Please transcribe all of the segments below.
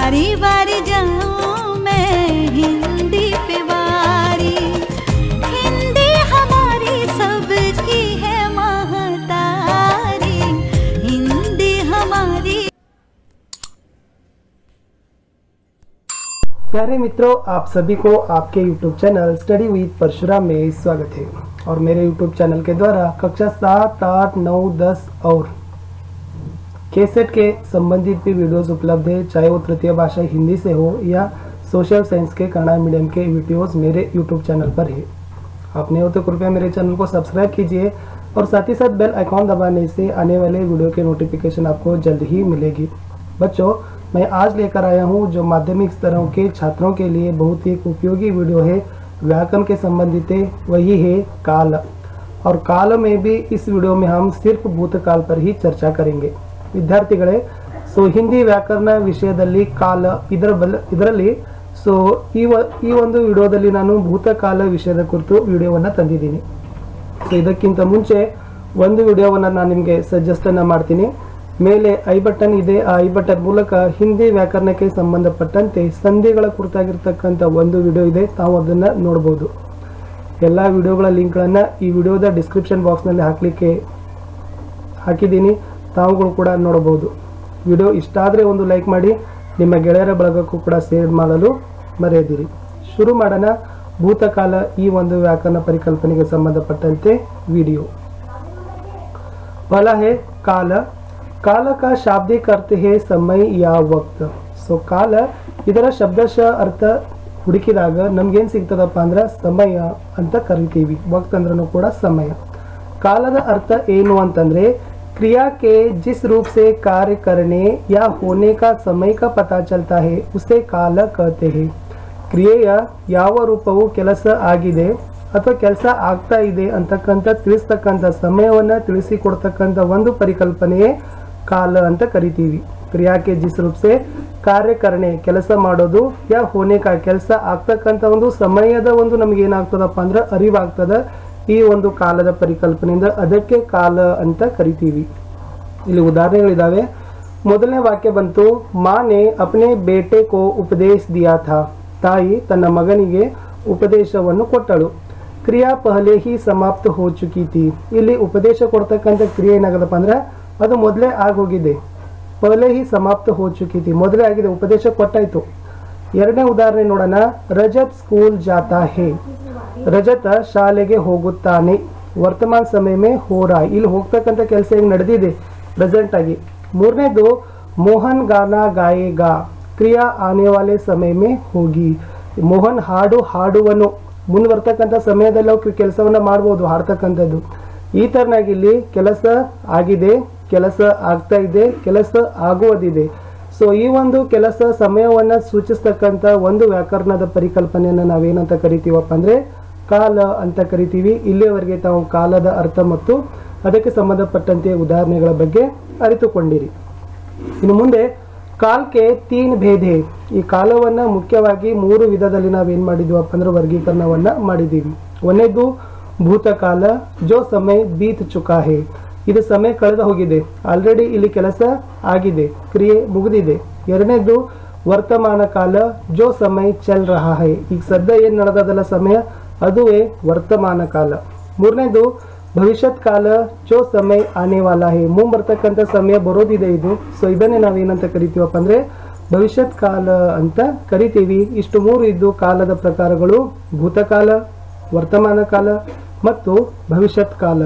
बारी बारी जाऊं मैं हिंदी पे वारी हिंदी हमारी सबकी है महतारी हिंदी हमारी प्यारे मित्रों आप सभी को आपके YouTube channel study with Parashuram में स्वागत है और मेरे YouTube चैनल के द्वारा कक्षा सात आठ नौ दस और केसेट के संबंधित भी वीडियोस उपलब्ध है चाहे वो तृतीय भाषा हिंदी से हो या सोशल साइंस के कन्नड़ मीडियम के वीडियोस मेरे YouTube चैनल पर है आपने हो तो कृपया मेरे चैनल को सब्सक्राइब कीजिए और साथ ही साथ बेल आइकॉन दबाने से आने वाले वीडियो के नोटिफिकेशन आपको जल्द ही मिलेगी बच्चों मैं आज लेकर आया हूँ जो माध्यमिक स्तरों के छात्रों के लिए बहुत ही एक उपयोगी वीडियो है व्याकरण के संबंधित है वही है काल और काल में भी इस वीडियो में हम सिर्फ भूतकाल पर ही चर्चा करेंगे ವಿದ್ಯಾರ್ಥಿಗಳೇ ಸೊ ಹಿಂದಿ ವ್ಯಾಕರಣ ವಿಷಯದಲ್ಲಿ ಕಾಲ ಇದರ ಬಲ್ ಇದರಲ್ಲಿ ಸೊ ಈ ವ ಈ ಒಂದು ವಿಡಿಯೋದಲ್ಲಿ ನಾನು ಭೂತಕಾಲ ವಿಷಯದ ಕುರಿತು ವಿಡಿಯೋವನ್ನು ತಂದಿದ್ದೀನಿ ಸೊ ಇದಕ್ಕಿಂತ ಮುಂಚೆ ಒಂದು ವಿಡಿಯೋವನ್ನು ನಾನು ನಿಮಗೆ ಸಜೆಸ್ಟನ್ನು ಮಾಡ್ತೀನಿ ಮೇಲೆ ಐ ಬಟನ್ ಇದೆ ಆ ಐ ಬಟನ್ ಮೂಲಕ ಹಿಂದಿ ವ್ಯಾಕರಣಕ್ಕೆ ಸಂಬಂಧಪಟ್ಟಂತೆ ಸಂಧಿಗಳ ಕುರಿತಾಗಿರ್ತಕ್ಕಂಥ ಒಂದು ವಿಡಿಯೋ ಇದೆ ತಾವು ಅದನ್ನು ನೋಡ್ಬೋದು ಎಲ್ಲ ವಿಡಿಯೋಗಳ ಲಿಂಕ್ಗಳನ್ನು ಈ ವಿಡಿಯೋದ ಡಿಸ್ಕ್ರಿಪ್ಷನ್ ಬಾಕ್ಸ್ನಲ್ಲಿ ಹಾಕಲಿಕ್ಕೆ ಹಾಕಿದ್ದೀನಿ ತಾವುಗಳು ಕೂಡ ನೋಡಬಹುದು ವಿಡಿಯೋ ಇಷ್ಟ ಆದರೆ ಒಂದು ಲೈಕ್ ಮಾಡಿ ನಿಮ್ಮ ಗೆಳೆಯರ ಬಳಗಕ್ಕೂ ಕೂಡ ಶೇರ್ ಮಾಡಲು ಮರೆಯದಿರಿ ಶುರು ಮಾಡೋಣ ಭೂತಕಾಲ ಈ ಒಂದು ವ್ಯಾಕರಣ ಪರಿಕಲ್ಪನೆಗೆ ಸಂಬಂಧಪಟ್ಟಂತೆ ವಿಡಿಯೋ पहला है काल काल का शाब्दिक अर्थ है समय या वक्त ಸೊ ಕಾಲ ಇದರ ಶಬ್ದಶಃ ಅರ್ಥ ಹುಡುಕಿದಾಗ ನಮ್ಗೇನು ಸಿಗ್ತದಪ್ಪ ಅಂದ್ರೆ ಸಮಯ ಅಂತ ಕರಿತೀವಿ ವಕ್ತ್ ಅಂದ್ರೂ ಕೂಡ ಸಮಯ ಕಾಲದ ಅರ್ಥ ಏನು ಅಂತಂದ್ರೆ क्रिया के जिस रूप से कार्य करने या होने का समय का पता चलता है उसे काಲ कहते हैं ಕ್ರಿಯೆಯ ಯಾವ ರೂಪವು ಕೆಲಸ ಆಗಿದೆ ಅಥವಾ ಕೆಲಸ ಆಗ್ತಾ ಇದೆ ಅಂತಕ್ಕಂಥ ತಿಳಿಸ್ತಕ್ಕಂಥ ಸಮಯವನ್ನ ತಿಳಿಸಿಕೊಡ್ತಕ್ಕಂಥ ಒಂದು ಪರಿಕಲ್ಪನೆಯೇ ಕಾಲ ಅಂತ ಕರಿತೀವಿ ಕ್ರಿಯಾಕ್ಕೆ ಜಿಸ್ ರೂಪ್ಸೆ ಕಾರ್ಯಕರಣೆ ಕೆಲಸ ಮಾಡೋದು ಯಾ ಹೋನೇಕ ಕೆಲಸ ಆಗ್ತಕ್ಕಂಥ ಒಂದು ಸಮಯದ ಒಂದು ನಮ್ಗೆ ಏನಾಗ್ತದಪ್ಪ ಅಂದ್ರೆ ಅರಿವಾಗ್ತದ ಈ ಒಂದು ಕಾಲದ ಪರಿಕಲ್ಪನೆಯಿಂದ ಅದಕ್ಕೆ ಕಾಲ ಅಂತ ಕರಿತೀವಿ ಇಲ್ಲಿ ಉದಾಹರಣೆಗಳಿದಾವೆ ಮೊದಲನೇ ವಾಕ್ಯ ಬಂತು ಮಾನೆ ಅಪ್ನೆ ಬೇಟೆ ಕೋ ಉಪದೇಶ ದಿಯಾ ಥಾ ತಾಯಿ ತನ್ನ ಮಗನಿಗೆ ಉಪದೇಶವನ್ನು ಕೊಟ್ಟಳು ಕ್ರಿಯಾ ಪಹಲೆ ಹಿ ಸಮಾಪ್ತ ಹೋ ಚುಕಿ ತಿ ಇಲ್ಲಿ ಉಪದೇಶ ಕೊಡ್ತಕ್ಕಂಥ ಕ್ರಿಯೆ ಏನಾಗದಪ್ಪ ಅಂದ್ರೆ ಅದು ಮೊದಲೇ ಆಗೋಗಿದೆ ಪಹಲೆ ಹಿ ಸಮಾಪ್ತ ಹೋ ಚುಕಿ ತಿ ಮೊದಲೇ ಆಗಿದೆ ಉಪದೇಶ ಕೊಟ್ಟಾಯ್ತು ಎರಡನೇ ಉದಾಹರಣೆ ನೋಡೋಣ ರಜತ್ ಸ್ಕೂಲ್ ಜಾತಾ ಹೇ ರಜತ ಶಾಲೆಗೆ ಹೋಗುತ್ತಾನೆ ವರ್ತಮಾನ ಸಮಯ ಮೇ ಹೋರಾ ಇಲ್ಲಿ ಹೋಗ್ತಕ್ಕಂಥ ಕೆಲಸ ಹೆಂಗ್ ನಡೆದಿದೆ ಪ್ರೆಸೆಂಟ್ ಆಗಿ ಮೂರನೇದು ಮೋಹನ್ ಗಾನಾ ಗಾಯೇಗಾ ಕ್ರಿಯಾ ಆನೆ ವಾಲೆ ಸಮಯ ಮೇ ಹೋಗಿ ಮೋಹನ್ ಹಾಡು ಹಾಡುವನು ಮುಂದೆ ಬರ್ತಕ್ಕಂಥ ಸಮಯದಲ್ಲಿ ಅವ್ರು ಕೆಲಸವನ್ನ ಮಾಡ್ಬೋದು ಹಾಡ್ತಕ್ಕಂಥದ್ದು ಈ ತರನಾಗಿ ಇಲ್ಲಿ ಕೆಲಸ ಆಗಿದೆ ಕೆಲಸ ಆಗ್ತಾ ಇದೆ ಕೆಲಸ ಆಗುವುದಿದೆ ಸೊ ಈ ಒಂದು ಕೆಲಸ ಸಮಯವನ್ನ ಸೂಚಿಸ್ತಕ್ಕಂಥ ಒಂದು ವ್ಯಾಕರಣದ ಪರಿಕಲ್ಪನೆಯನ್ನ ನಾವೇನಂತ ಕರಿತೀವಪ್ಪ ಅಂದ್ರೆ ಕಾಲ ಅಂತ ಕರಿತೀವಿ ಇಲ್ಲಿಯವರೆಗೆ ತಾವು ಕಾಲದ ಅರ್ಥ ಮತ್ತು ಅದಕ್ಕೆ ಸಂಬಂಧಪಟ್ಟಂತೆ ಉದಾಹರಣೆಗಳ ಬಗ್ಗೆ ಅರಿತುಕೊಂಡಿರಿ ಇನ್ನು ಮುಂದೆ ಕಾಲ್ಕೆ ತೀನ್ ಭೇದೆ ಈ ಕಾಲವನ್ನ ಮುಖ್ಯವಾಗಿ ಮೂರು ವಿಧದಲ್ಲಿ ನಾವೇನ್ ಮಾಡಿದ್ವಪ್ಪ ಅಂದ್ರೆ ವರ್ಗೀಕರಣವನ್ನ ಮಾಡಿದ್ದೀವಿ ಒಂದನೇದು ಭೂತಕಾಲ ಜೋ ಸಮಯ ಬೀತ್ ಚುಕಾ ಹೇ ಇದು ಸಮಯ ಕಳೆದು ಹೋಗಿದೆ ಆಲ್ರೆಡಿ ಇಲ್ಲಿ ಕೆಲಸ ಆಗಿದೆ ಕ್ರಿಯೆ ಮುಗಿದಿದೆ ಎರಡನೇದು ವರ್ತಮಾನ ಕಾಲ ಜೋ ಸಮಯ ಚಲ್ ರಹಾ ಹೈ ಈಗ ಸದ್ಯ ಏನ್ ನಡೆದದಲ್ಲ ಸಮಯ ಅದುವೇ ವರ್ತಮಾನ ಕಾಲ ಮೂರನೇದು ಭವಿಷ್ಯತ್ ಕಾಲ ಜೋ ಸಮಯ ಆನೆ ವಾಲಾ ಹೇ ಮುಂದೆ ಬರ್ತಕ್ಕಂಥ ಸಮಯ ಬರೋದಿದೆ ಇದು ಸೊ ಇದನ್ನೇ ನಾವೇನಂತ ಕರಿತೀವಪ್ಪ ಅಂದ್ರೆ ಭವಿಷ್ಯತ್ ಕಾಲ ಅಂತ ಕರಿತೀವಿ ಇಷ್ಟು ಮೂರು ಇದ್ದು ಕಾಲದ ಪ್ರಕಾರಗಳು ಭೂತಕಾಲ ವರ್ತಮಾನ ಕಾಲ ಮತ್ತು ಭವಿಷ್ಯತ್ ಕಾಲ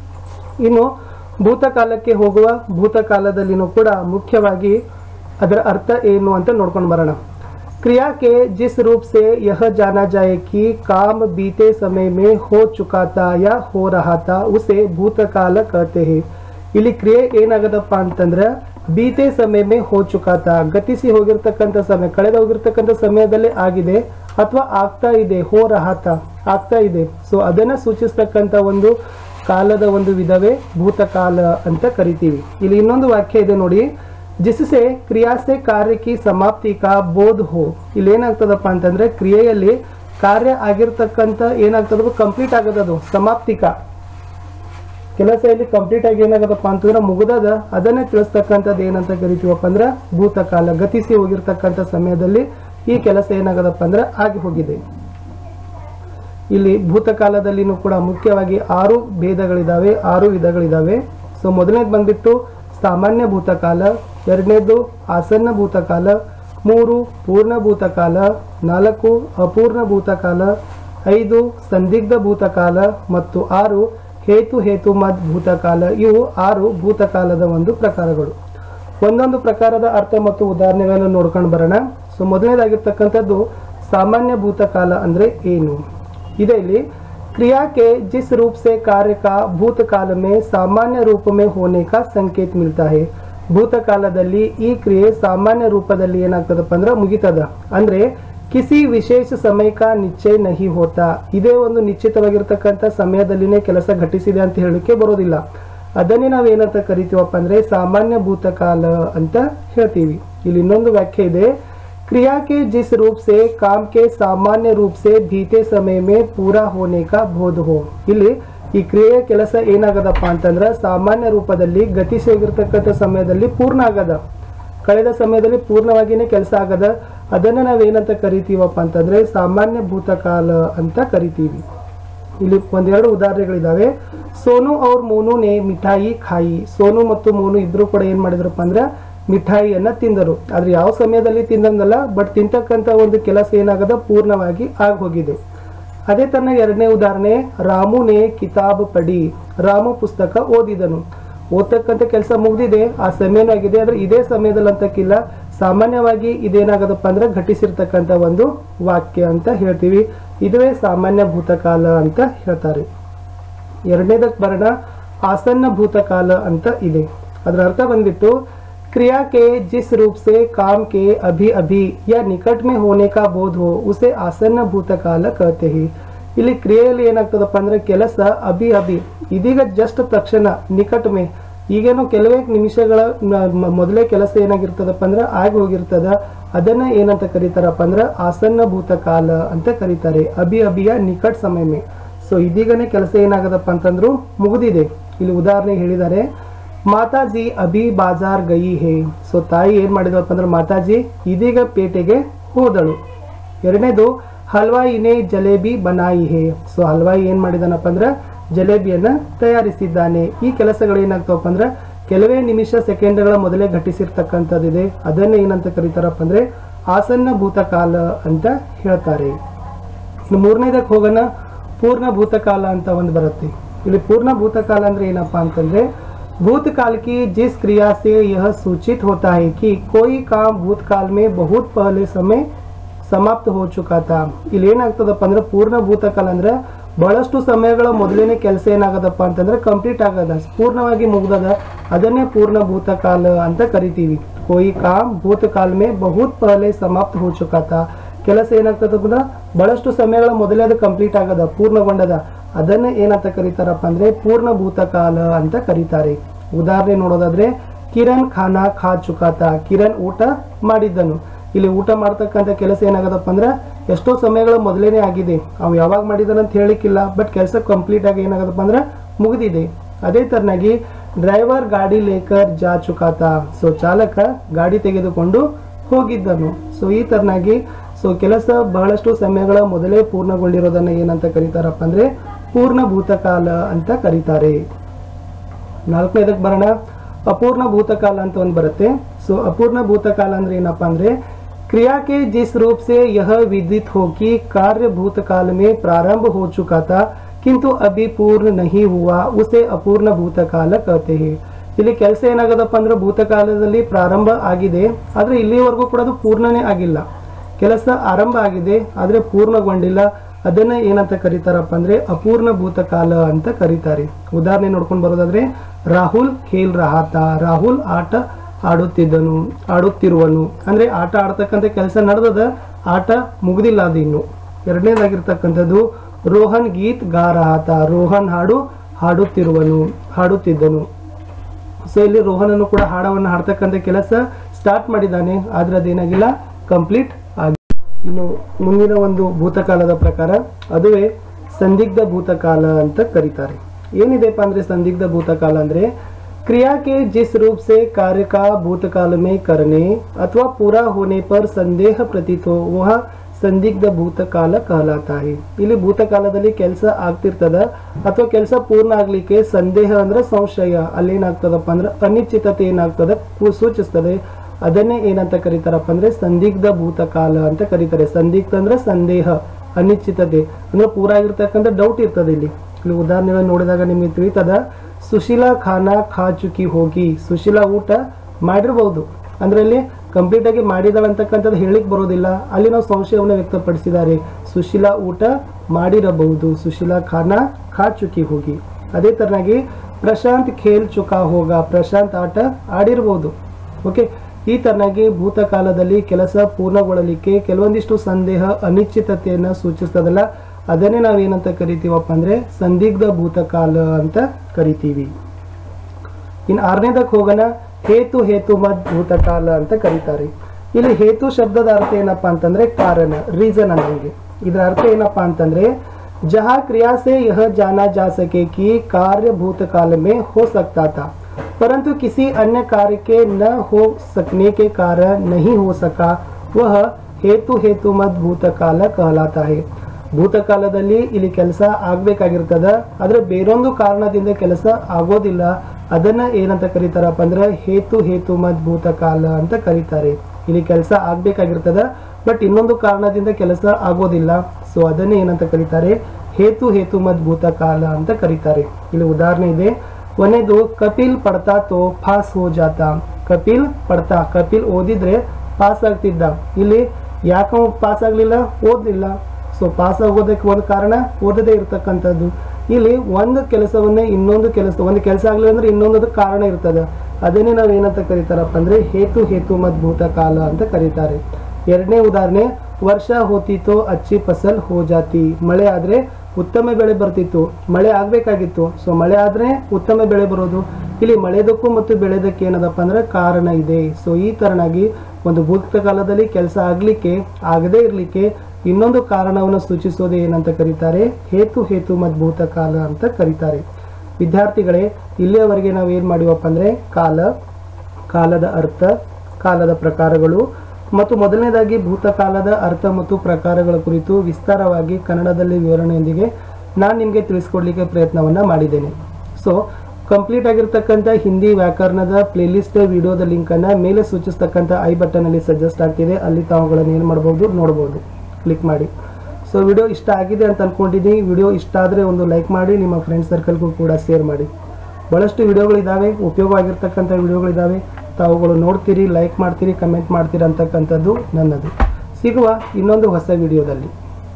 ಇನ್ನು ಭೂತಕಾಲಕ್ಕೆ ಹೋಗುವ ಭೂತಕಾಲದಲ್ಲಿನೂ ಕೂಡ ಮುಖ್ಯವಾಗಿ ಅದರ ಅರ್ಥ ಏನು ಅಂತ ನೋಡ್ಕೊಂಡು ಬರೋಣ क्रिया के जिस रूप से यह जाना जाए कि काम बीते समय में हो चुका था या हो रहा था उसे ಭೂತಕಾಲ कहते हैं ಇಲ್ಲಿ ಕ್ರಿಯೆ ಏನಾಗದಪ್ಪ ಅಂತಂದ್ರೆ ಬೀತೆ ಸಮಯ ಮೇ ಹೋ ಚುಕಾತ ಗತಿಸಿ ಹೋಗಿರ್ತಕ್ಕಂಥ ಸಮಯ ಕಳೆದ ಹೋಗಿರ್ತಕ್ಕಂಥ ಸಮಯದಲ್ಲೇ ಆಗಿದೆ ಅಥವಾ ಆಗ್ತಾ ಇದೆ ಹೋ ರಹಾತ ಆಗ್ತಾ ಇದೆ ಸೊ ಅದನ್ನ ಸೂಚಿಸ್ತಕ್ಕಂಥ ಒಂದು ಕಾಲದ ಒಂದು ವಿಧವೇ ಭೂತಕಾಲ ಅಂತ ಕರಿತೀವಿ ಇಲ್ಲಿ ಇನ್ನೊಂದು ವಾಕ್ಯ ಇದೆ ನೋಡಿ ಜಿಸಸೆ ಕ್ರಿಯಾ ಸೆ ಕಾರ್ಯ ಕಿ ಸಮಾಪ್ತಿ ಕಾ ಬೋಧ್ ಹೋ ಇಲ್ಲಿ ಏನಾಗ್ತದಪ್ಪ ಅಂತಂದ್ರೆ ಕ್ರಿಯೆಯಲ್ಲಿ ಕಾರ್ಯ ಆಗಿರ್ತಕ್ಕಂಥ ಏನಾಗ್ತದ ಕಂಪ್ಲೀಟ್ ಆಗೋದದು ಸಮಾಪ್ತಿಕ ಕೆಲಸ ಇಲ್ಲಿ ಕಂಪ್ಲೀಟ್ ಆಗಿ ಏನಾಗದಪ್ಪ ಅಂತಂದ್ರೆ ಮುಗ್ದದ ಅದನ್ನೇ ತಿಳಿಸ್ತಕ್ಕಂಥದ್ದು ಏನಂತ ಕರಿತೀವಪ್ಪ ಅಂದ್ರೆ ಭೂತಕಾಲ ಗತಿಸಿ ಹೋಗಿರ್ತಕ್ಕಂಥ ಸಮಯದಲ್ಲಿ ಈ ಕೆಲಸ ಏನಾಗದಪ್ಪ ಅಂದ್ರೆ ಆಗಿ ಹೋಗಿದೆ ಇಲ್ಲಿ ಭೂತಕಾಲದಲ್ಲಿನೂ ಕೂಡ ಮುಖ್ಯವಾಗಿ ಆರು ಭೇದಗಳಿದಾವೆ ಆರು ವಿಧಗಳಿದಾವೆ ಸೊ ಮೊದಲನೇದು ಬಂದ್ಬಿಟ್ಟು ಸಾಮಾನ್ಯ ಭೂತಕಾಲ ಎರಡನೇದು ಆಸನ್ನ ಭೂತಕಾಲ ಮೂರು ಪೂರ್ಣ ಭೂತಕಾಲ ನಾಲ್ಕು ಅಪೂರ್ಣ ಭೂತಕಾಲ ಐದು ಸಂದಿಗ್ಧ ಭೂತಕಾಲ ಮತ್ತು ಆರು ಹೇತು ಹೇತು ಮದ್ ಭೂತಕಾಲ ಇವು ಆರು ಭೂತಕಾಲದ ಒಂದು ಪ್ರಕಾರಗಳು ಒಂದೊಂದು ಪ್ರಕಾರದ ಅರ್ಥ ಮತ್ತು ಉದಾಹರಣೆಗಳನ್ನು ನೋಡ್ಕೊಂಡು ಬರೋಣ ಸೊ ಮೊದಲನೇದಾಗಿರ್ತಕ್ಕಂಥದ್ದು ಸಾಮಾನ್ಯ ಭೂತಕಾಲ ಅಂದ್ರೆ ಏನು ಇದೆ ಇಲ್ಲಿ क्रिया के जिस रूप से कार्य का भूतकाल में सामान्य रूप में होने का संकेत मिलता है ಭೂತಕಾಲದಲ್ಲಿ ಈ ಕ್ರಿಯೆ ಸಾಮಾನ್ಯ ರೂಪದಲ್ಲಿ ಏನಾಗ್ತದಪ್ಪ ಅಂದ್ರೆ ಮುಗಿತದ ಅಂದ್ರೆ ಕಿಸಿ ವಿಶೇಷ ಸಮಯಕ ನಿಶ್ಚಯ ನಹಿ ಹೋತಾ ಇದೇ ಒಂದು ನಿಶ್ಚಿತವಾಗಿರ್ತಕ್ಕಂಥ ಸಮಯದಲ್ಲಿನೇ ಕೆಲಸ ಘಟಿಸಿದೆ ಅಂತ ಹೇಳಲಿಕ್ಕೆ ಬರೋದಿಲ್ಲ ಅದನ್ನೇ ನಾವೇನಂತ ಕರಿತೀವಪ್ಪ ಅಂದ್ರೆ ಸಾಮಾನ್ಯ ಭೂತಕಾಲ ಅಂತ ಹೇಳ್ತೀವಿ ಇಲ್ಲಿ ಇನ್ನೊಂದು ವ್ಯಾಖ್ಯೆ ಇದೆ क्रिया के जिस रूप से काम के सामान्य रूप से बीते समय में पूरा होने का बोध हो ಇಲ್ಲಿ ಈ ಕ್ರಿಯೆಯ ಕೆಲಸ ಏನಾಗದಪ್ಪ ಅಂತಂದ್ರೆ ಸಾಮಾನ್ಯ ರೂಪದಲ್ಲಿ ಗತಿಸಿಗಿರ್ತಕ್ಕಂಥ ಸಮಯದಲ್ಲಿ ಪೂರ್ಣ ಆಗದ ಕಳೆದ ಸಮಯದಲ್ಲಿ ಪೂರ್ಣವಾಗಿನೇ ಕೆಲಸ ಆಗದ ಅದನ್ನ ನಾವೇನಂತ ಕರಿತೀವಪ್ಪ ಅಂತಂದ್ರೆ ಸಾಮಾನ್ಯ ಭೂತಕಾಲ ಅಂತ ಕರಿತೀವಿ ಇಲ್ಲಿ ಒಂದೆರಡು ಉದಾಹರಣೆಗಳಿದಾವೆ ಸೋನು ಅವ್ರ ಮೋನು ನೇ ಮಿಠಾಯಿ ಖಾಯಿ ಸೋನು ಮತ್ತು ಮೋನು ಇಬ್ರು ಕೂಡ ಏನ್ ಮಾಡಿದ್ರಪ್ಪ ಅಂದ್ರೆ ಮಿಠಾಯಿಯನ್ನ ತಿಂದರು ಆದ್ರೆ ಯಾವ ಸಮಯದಲ್ಲಿ ತಿಂದಂಗಲ್ಲ ಬಟ್ ತಿಂತಕ್ಕಂತ ಒಂದು ಕೆಲಸ ಏನಾಗದ ಪೂರ್ಣವಾಗಿ ಆಗಿ ಹೋಗಿದೆ ಅದೇ ತನ್ನ ಎರಡನೇ ಉದಾಹರಣೆ ರಾಮುನೇ ಕಿತಾಬ್ ಪಡಿ ರಾಮು ಪುಸ್ತಕ ಓದಿದನು ಓದ್ತಕ್ಕಂಥ ಕೆಲಸ ಮುಗ್ದಿದೆ ಆ ಸಮಯನೂ ಆಗಿದೆ ಆದ್ರೆ ಇದೇ ಸಮಯದಲ್ಲಿ ಅಂತಕ್ಕಿಲ್ಲ ಸಾಮಾನ್ಯವಾಗಿ ಇದೇನಾಗದಪ್ಪ ಅಂದ್ರೆ ಘಟಿಸಿರ್ತಕ್ಕಂಥ ಒಂದು ವಾಕ್ಯ ಅಂತ ಹೇಳ್ತೀವಿ ಇದುವೇ ಸಾಮಾನ್ಯ ಭೂತಕಾಲ ಅಂತ ಹೇಳ್ತಾರೆ ಎರಡನೇದಕ್ಕೆ ಬರೋಣ ಆಸನ್ನ ಭೂತಕಾಲ ಅಂತ ಇದೆ ಅದರ ಅರ್ಥ ಬಂದ್ಬಿಟ್ಟು क्रिया के जिस रूप से काम के अभी अभी या निकट में होने का बोध हो उसे आसन्न भूतकाಲ कहते हैं ಇಲ್ಲಿ ಕ್ರಿಯೆಯಲ್ಲಿ ಏನಾಗ್ತದಪ್ಪ ಅಂದ್ರೆ ಕೆಲಸ ಅಭಿ ಅಭಿ ಇದೀಗ ಜಸ್ಟ್ ತಕ್ಷಣ ನಿಕಟ್ ಮೇ ಈಗೇನು ಕೆಲವೇ ನಿಮಿಷಗಳ ಮ- ಮ- ಮೊದಲೇ ಕೆಲಸ ಏನಾಗಿರ್ತದಪ್ಪ ಅಂದ್ರೆ ಆಗಿ ಹೋಗಿರ್ತದ ಅದನ್ನ ಏನಂತ ಕರೀತಾರಪ್ಪ ಅಂದ್ರೆ ಆಸನ್ನ ಭೂತಕಾಲ ಅಂತ ಕರೀತಾರೆ ಅಭಿ ಅಭಿಯ ನಿಕಟ್ ಸಮಯ ಮೇ ಸೊ ಇದೀಗನೇ ಕೆಲಸ ಏನಾಗದಪ್ಪ ಅಂತಂದ್ರು ಮುಗಿದಿದೆ ಇಲ್ಲಿ ಉದಾಹರಣೆ ಹೇಳಿದ್ದಾರೆ ಮಾತಾಜಿ ಅಭಿ ಬಾಜಾರ್ ಗಯಿ ಹೇ ಸೊ ತಾಯಿ ಏನ್ ಮಾಡಿದವಪ್ಪ ಅಂದ್ರೆ ಮಾತಾಜಿ ಇದೀಗ ಪೇಟೆಗೆ ಹೋದಳು ಎರಡನೇದು ಹಲ್ವಾಯಿನೇ ಜಲೇಬಿ ಬನಾಯಿ ಹೇ ಸೊ ಹಲ್ವಾಯಿ ಏನ್ ಮಾಡಿದಾನಪ್ಪ ಅಂದ್ರೆ ಜಲೇಬಿಯನ್ನ ತಯಾರಿಸಿದ್ದಾನೆ ಈ ಕೆಲಸಗಳು ಏನಾಗ್ತಾವಪ್ಪ ಅಂದ್ರೆ ಕೆಲವೇ ನಿಮಿಷ ಸೆಕೆಂಡ್ಗಳ ಮೊದಲೇ ಘಟಿಸಿರ್ತಕ್ಕಂಥದ್ದಿದೆ ಅದನ್ನೇ ಏನಂತ ಕರೀತಾರಪ್ಪ ಅಂದ್ರೆ ಆಸನ್ನ ಭೂತಕಾಲ ಅಂತ ಹೇಳ್ತಾರೆ ಇನ್ನು ಮೂರನೇದಕ್ಕೆ ಹೋಗೋಣ ಪೂರ್ಣ ಭೂತಕಾಲ ಅಂತ ಒಂದು ಬರುತ್ತೆ ಇಲ್ಲಿ ಪೂರ್ಣ ಭೂತಕಾಲ ಅಂದ್ರೆ ಏನಪ್ಪಾ ಅಂತಂದ್ರೆ भूतकाल की जिस क्रिया से यह सूचित होता है कि कोई काम भूतकाल में बहुत पहले समय ಸಮಾಪ್ತ ಹೋ ಚುಕಾತ ಇಲ್ಲಿ ಏನಾಗ್ತದಪ್ಪ ಅಂದ್ರೆ ಪೂರ್ಣ ಭೂತಕಾಲ ಅಂದ್ರೆ ಬಹಳಷ್ಟು ಸಮಯಗಳ ಮೊದಲೇನೆ ಕೆಲಸ ಏನಾಗದಪ್ಪ ಅಂತಂದ್ರೆ ಕಂಪ್ಲೀಟ್ ಆಗದ ಪೂರ್ಣವಾಗಿ ಮುಗ್ದದ ಅದನ್ನೇ ಪೂರ್ಣ ಭೂತಕಾಲ ಅಂತ ಕರಿತೀವಿ ಕೋಯಿ ಕಾಮ್ ಭೂತಕಾಲ ಮೇ ಬಹುತ್ ಪಹಲೆ ಸಮಾಪ್ತ ಹೋ ಚುಕಾತ ಕೆಲಸ ಏನಾಗ್ತದ ಅಂದ್ರೆ ಬಹಳಷ್ಟು ಸಮಯಗಳ ಮೊದಲೇ ಅದು ಕಂಪ್ಲೀಟ್ ಆಗದ ಪೂರ್ಣಗೊಂಡದ ಅದನ್ನ ಏನಂತ ಕರೀತಾರಪ್ಪ ಅಂದ್ರೆ ಪೂರ್ಣ ಭೂತಕಾಲ ಅಂತ ಕರೀತಾರೆ ಉದಾಹರಣೆ ನೋಡೋದಾದ್ರೆ ಕಿರಣ್ ಖಾನಾ ಖಾ ಚುಕಾತ ಕಿರಣ್ ಊಟ ಮಾಡಿದ್ದನು ಇಲ್ಲಿ ಊಟ ಮಾಡ್ತಕ್ಕಂಥ ಕೆಲಸ ಏನಾಗದಪ್ಪ ಅಂದ್ರೆ ಎಷ್ಟೋ ಸಮಯಗಳ ಮೊದಲೇನೆ ಆಗಿದೆ ಅವ್ ಯಾವಾಗ ಮಾಡಿದಾನ ಅಂತ ಹೇಳಿಕ್ಕಿಲ್ಲ ಬಟ್ ಕೆಲಸ ಕಂಪ್ಲೀಟ್ ಆಗಿ ಏನಾಗದಪ್ಪ ಅಂದ್ರೆ ಮುಗಿದಿದೆ ಅದೇ ತರನಾಗಿ ಡ್ರೈವರ್ ಗಾಡಿ ಲೇಕರ್ ಜಾ ಚುಕಾತ ಸೊ ಚಾಲಕ ಗಾಡಿ ತೆಗೆದುಕೊಂಡು ಹೋಗಿದ್ದನು ಸೊ ಈ ತರನಾಗಿ ಸೊ ಕೆಲಸ ಬಹಳಷ್ಟು ಸಮಯಗಳ ಮೊದಲೇ ಪೂರ್ಣಗೊಂಡಿರೋದನ್ನ ಏನಂತ ಕರೀತಾರಪ್ಪ ಅಂದ್ರೆ ಪೂರ್ಣ ಭೂತಕಾಲ ಅಂತ ಕರೀತಾರೆ ನಾಲ್ಕನೇದಕ್ಕೆ ಬರೋಣ ಅಪೂರ್ಣ ಭೂತಕಾಲ ಅಂತ ಒಂದು ಬರುತ್ತೆ ಸೊ ಅಪೂರ್ಣ ಭೂತಕಾಲ ಅಂದ್ರೆ ಏನಪ್ಪಾ ಅಂದ್ರೆ क्रिया के जिस रूप से यह विदित हो कि कार्य भूतकाल में प्रारंभ हो चुका था किंतु अभी पूर्ण नहीं हुआ उसे अपूर्ण ಭೂತಕಾಲ कहते हैं ಇಲ್ಲಿ ಕೆಲಸ ಏನಾಗದಪ್ಪ ಅಂದ್ರೆ ಭೂತಕಾಲದಲ್ಲಿ ಪ್ರಾರಂಭ ಆಗಿದೆ ಆದ್ರೆ ಇಲ್ಲಿವರೆಗೂ ಕೂಡ ಅದು ಪೂರ್ಣನೇ ಆಗಿಲ್ಲ ಕೆಲಸ ಆರಂಭ ಆಗಿದೆ ಆದ್ರೆ ಪೂರ್ಣಗೊಂಡಿಲ್ಲ ಅದನ್ನ ಏನಂತ ಕರೀತಾರಪ್ಪ ಅಂದ್ರೆ ಅಪೂರ್ಣ ಭೂತಕಾಲ ಅಂತ ಕರೀತಾರೆ ಉದಾಹರಣೆ ನೋಡ್ಕೊಂಡು ಬರೋದಾದ್ರೆ ರಾಹುಲ್ ಖೇಲ್ ರಹಾತ ರಾಹುಲ್ ಆಟ ಆಡುತ್ತಿದ್ದನು ಆಡುತ್ತಿರುವನು ಅಂದ್ರೆ ಆಟ ಆಡ್ತಕ್ಕಂಥ ಕೆಲಸ ನಡೆದದ ಆಟ ಮುಗ್ದಿಲ್ಲ ಅದು ಇನ್ನು ಎರಡನೇದಾಗಿರ್ತಕ್ಕಂಥದ್ದು ರೋಹನ್ ಗೀತ್ ಗಾ ರಹಾತ ರೋಹನ್ ಹಾಡು ಹಾಡುತ್ತಿರುವನು ಹಾಡುತ್ತಿದ್ದನು ಸೊ ಇಲ್ಲಿ ರೋಹನನ್ನು ಕೂಡ ಹಾಡವನ್ನು ಹಾಡ್ತಕ್ಕಂಥ ಕೆಲಸ ಸ್ಟಾರ್ಟ್ ಮಾಡಿದ್ದಾನೆ ಆದ್ರೆ ಅದೇನಾಗಿಲ್ಲ ಕಂಪ್ಲೀಟ್ ಆಗಿ ಇನ್ನು ಮುಂದಿನ ಒಂದು ಭೂತಕಾಲದ ಪ್ರಕಾರ ಅದುವೇ ಸಂದಿಗ್ಧ ಭೂತಕಾಲ ಅಂತ ಕರೀತಾರೆ ಏನಿದೆಪ್ಪ ಅಂದ್ರೆ ಸಂದಿಗ್ಧ ಭೂತಕಾಲ ಅಂದ್ರೆ क्रिया के जिस रूप से कार्य का भूतकाल में करने अथवा पूरा होने पर संदेह प्रतीत हो वह ಸಂದಿಗ್ಧ ಭೂತಕಾಲ कहलाता है ಇಲ್ಲಿ ಭೂತಕಾಲದಲ್ಲಿ ಕೆಲಸ ಆಗ್ತಿರ್ತದ ಅಥವಾ ಕೆಲಸ ಪೂರ್ಣ ಆಗ್ಲಿಕ್ಕೆ ಸಂದೇಹ ಅಂದ್ರೆ ಸಂಶಯ ಅಲ್ಲಿ ಏನಾಗ್ತದಪ್ಪ ಅಂದ್ರೆ ಅನಿಶ್ಚಿತತೆ ಏನಾಗ್ತದ ಕು- ಸೂಚಿಸ್ತದೆ ಅದನ್ನೇ ಏನಂತ ಕರೀತಾರಪ್ಪ ಅಂದ್ರೆ ಸಂದಿಗ್ಧ ಭೂತಕಾಲ ಅಂತ ಕರೀತಾರೆ ಸಂದಿಗ್ಧ ಅಂದ್ರೆ ಸಂದೇಹ ಅನಿಶ್ಚಿತತೆ ಅಂದ್ರೆ ಪೂರ ಆಗಿರ್ತಕ್ಕಂಥ ಡೌಟ್ ಇರ್ತದೆ ಇಲ್ಲಿ ಇಲ್ಲಿ ಉದಾಹರಣೆಗಳನ್ನು ನೋಡಿದಾಗ ನಿಮಗೆ ತಿಳಿತದ ಸುಶೀಲಾ ಖಾನಾ ಖಾ ಚುಕಿ ಹೋಗಿ ಸುಶೀಲಾ ಊಟ ಮಾಡಿರ್ಬೋದು ಅಂದ್ರೆ ಇಲ್ಲಿ ಕಂಪ್ಲೀಟ್ ಆಗಿ ಮಾಡಿದಾಳೆ ಅಂತಕ್ಕಂಥದ್ದು ಹೇಳಿಕ್ ಬರೋದಿಲ್ಲ ಅಲ್ಲಿ ನಾವು ಸಂಶಯವನ್ನು ವ್ಯಕ್ತಪಡಿಸಿದ್ದಾರೆ ಸುಶೀಲಾ ಊಟ ಮಾಡಿರಬಹುದು ಸುಶೀಲಾ ಖಾನಾ ಖಾ ಚುಕಿ ಹೋಗಿ ಅದೇ ತರನಾಗಿ ಪ್ರಶಾಂತ್ ಖೇಲ್ ಚುಕಾ ಹೋಗ ಪ್ರಶಾಂತ್ ಆಟ ಆಡಿರ್ಬೋದು ಓಕೆ ಈ ತರನಾಗಿ ಭೂತಕಾಲದಲ್ಲಿ ಕೆಲಸ ಪೂರ್ಣಗೊಳ್ಳಲಿಕ್ಕೆ ಕೆಲವೊಂದಿಷ್ಟು ಸಂದೇಹ ಅನಿಶ್ಚಿತತೆಯನ್ನು ಸೂಚಿಸ್ತದಲ್ಲ ಅದನ್ನೇ ನಾವೇನಂತ ಕರಿತೀವಪ್ಪ ಅಂದ್ರೆ ಸಂದಿಗ್ಧ ಭೂತಕಾಲ ಅಂತ ಕರಿತೀವಿ ಇನ್ನು ಆರನೇದಕ್ಕೆ ಹೋಗೋಣ ಹೇತು ಹೇತು ಮದ್ ಭೂತಕಾಲ ಅಂತ ಕರೀತಾರೆ ಇಲ್ಲಿ ಹೇತು ಶಬ್ದದ ಅರ್ಥ ಏನಪ್ಪಾ ಅಂತಂದ್ರೆ ಕಾರಣ ರೀಸನ್ ಅನ್ನಂಗೆ ಇದರ ಅರ್ಥ ಏನಪ್ಪಾ ಅಂತಂದ್ರೆ जहाँ क्रिया से यह जाना जा सके कि कार्य भूतकाल में हो सकता था परंतु किसी अन्य कार्य के न हो सकने के कारण नहीं हो सका वह ಹೇತು ಹೇತು ಮದ್ ಭೂತಕಾಲ कहलाता है ಭೂತಕಾಲದಲ್ಲಿ ಇಲ್ಲಿ ಕೆಲಸ ಆಗ್ಬೇಕಾಗಿರ್ತದ ಆದ್ರೆ ಬೇರೊಂದು ಕಾರಣದಿಂದ ಕೆಲಸ ಆಗೋದಿಲ್ಲ ಅದನ್ನ ಏನಂತ ಕರೀತಾರಪ್ಪ ಅಂದ್ರೆ ಹೇತು ಹೇತು ಮದ್ ಭೂತಕಾಲ ಅಂತ ಕರೀತಾರೆ ಇಲ್ಲಿ ಕೆಲಸ ಆಗ್ಬೇಕಾಗಿರ್ತದ ಬಟ್ ಇನ್ನೊಂದು ಕಾರಣದಿಂದ ಕೆಲಸ ಆಗೋದಿಲ್ಲ ಸೊ ಅದನ್ನೇ ಏನಂತ ಕರೀತಾರೆ ಹೇತು ಹೇತು ಮದ್ ಭೂತಕಾಲ ಅಂತ ಕರೀತಾರೆ ಇಲ್ಲಿ ಉದಾಹರಣೆ ಇದೆ ಕೊನೆದು ಕಪಿಲ್ ಪಡ್ತಾ ತೋ ಪಾಸ್ ಹೋ ಜಾತ ಕಪಿಲ್ ಪಡ್ತಾ ಕಪಿಲ್ ಓದಿದ್ರೆ ಪಾಸ್ ಆಗ್ತಿದ್ದ ಇಲ್ಲಿ ಯಾಕೆ ಪಾಸ್ ಆಗ್ಲಿಲ್ಲ ಓದ್ಲಿಲ್ಲ ಸೊ ಪಾಸ್ ಆಗೋದಕ್ಕೆ ಒಂದು ಕಾರಣ ಓದದೇ ಇರ್ತಕ್ಕಂಥದ್ದು ಇಲ್ಲಿ ಒಂದು ಕೆಲಸವನ್ನೇ ಇನ್ನೊಂದು ಕೆಲಸ ಒಂದು ಕೆಲಸ ಆಗಲಿ ಅಂದ್ರೆ ಇನ್ನೊಂದು ಕಾರಣ ಇರ್ತದೆ ಅದನ್ನೇ ನಾವು ಏನಂತ ಕರೀತಾರಪ್ಪ ಅಂದ್ರೆ ಹೇತು ಹೇತು ಮತ್ ಭೂತಕಾಲ ಅಂತ ಕರೀತಾರೆ ಎರಡನೇ ಉದಾಹರಣೆ ವರ್ಷ ಹೋತಿತ್ತು ಅಚ್ಚಿ ಫಸಲ್ ಹೋ ಜಾತಿ ಮಳೆ ಆದ್ರೆ ಉತ್ತಮ ಬೆಳೆ ಬರ್ತಿತ್ತು ಮಳೆ ಆಗ್ಬೇಕಾಗಿತ್ತು ಸೊ ಮಳೆ ಆದ್ರೆ ಉತ್ತಮ ಬೆಳೆ ಬರೋದು ಇಲ್ಲಿ ಮಳೆದಕ್ಕೂ ಮತ್ತು ಬೆಳೆದಕ್ಕೆ ಏನದಪ್ಪ ಅಂದ್ರೆ ಕಾರಣ ಇದೆ ಸೊ ಈ ತರನಾಗಿ ಒಂದು ಭೂತಕಾಲದಲ್ಲಿ ಕೆಲಸ ಆಗ್ಲಿಕ್ಕೆ ಆಗದೇ ಇರ್ಲಿಕ್ಕೆ ಇನ್ನೊಂದು ಕಾರಣವನ್ನು ಸೂಚಿಸೋದು ಏನಂತ ಕರೀತಾರೆ ಹೇತು ಹೇತು ಮತ್ ಭೂತಕಾಲ ಅಂತ ಕರೀತಾರೆ ವಿದ್ಯಾರ್ಥಿಗಳೇ ಇಲ್ಲಿಯವರೆಗೆ ನಾವು ಏನ್ ಮಾಡಿವಪ್ಪ ಅಂದ್ರೆ ಕಾಲ ಕಾಲದ ಅರ್ಥ ಕಾಲದ ಪ್ರಕಾರಗಳು ಮತ್ತು ಮೊದಲನೇದಾಗಿ ಭೂತಕಾಲದ ಅರ್ಥ ಮತ್ತು ಪ್ರಕಾರಗಳ ಕುರಿತು ವಿಸ್ತಾರವಾಗಿ ಕನ್ನಡದಲ್ಲಿ ವಿವರಣೆಯೊಂದಿಗೆ ನಾನು ನಿಮಗೆ ತಿಳಿಸ್ಕೊಡ್ಲಿಕ್ಕೆ ಪ್ರಯತ್ನವನ್ನ ಮಾಡಿದ್ದೇನೆ ಸೊ ಕಂಪ್ಲೀಟ್ ಆಗಿರ್ತಕ್ಕಂಥ ಹಿಂದಿ ವ್ಯಾಕರಣದ ಪ್ಲೇಲಿಸ್ಟ್ ವಿಡಿಯೋದ ಲಿಂಕ್ ಅನ್ನ ಮೇಲೆ ಸೂಚಿಸ್ತಕ್ಕಂಥ ಐ ಬಟನ್ ಅಲ್ಲಿ ಸಜೆಸ್ಟ್ ಆಗ್ತಿದೆ ಅಲ್ಲಿ ತಾವುಗಳನ್ನು ಏನು ಮಾಡಬಹುದು ನೋಡಬಹುದು ಕ್ಲಿಕ್ ಮಾಡಿ ಸೊ ವಿಡಿಯೋ ಇಷ್ಟ ಆಗಿದೆ ಅಂತ ಅನ್ಕೊಂಡಿದ್ದೀನಿ ವಿಡಿಯೋ ಇಷ್ಟ ಆದರೆ ಒಂದು ಲೈಕ್ ಮಾಡಿ ನಿಮ್ಮ ಫ್ರೆಂಡ್ ಸರ್ಕಲ್ಗೂ ಕೂಡ ಶೇರ್ ಮಾಡಿ ಬಹಳಷ್ಟು ವಿಡಿಯೋಗಳಿದ್ದಾವೆ ಉಪಯೋಗವಾಗಿರ್ತಕ್ಕಂಥ ವಿಡಿಯೋಗಳಿದ್ದಾವೆ ತಾವುಗಳು ನೋಡ್ತೀರಿ ಲೈಕ್ ಮಾಡ್ತೀರಿ ಕಮೆಂಟ್ ಮಾಡ್ತೀರಿ ಅಂತಕ್ಕಂಥದ್ದು ನನ್ನದು ಸಿಗುವ ಇನ್ನೊಂದು ಹೊಸ ವಿಡಿಯೋದಲ್ಲಿ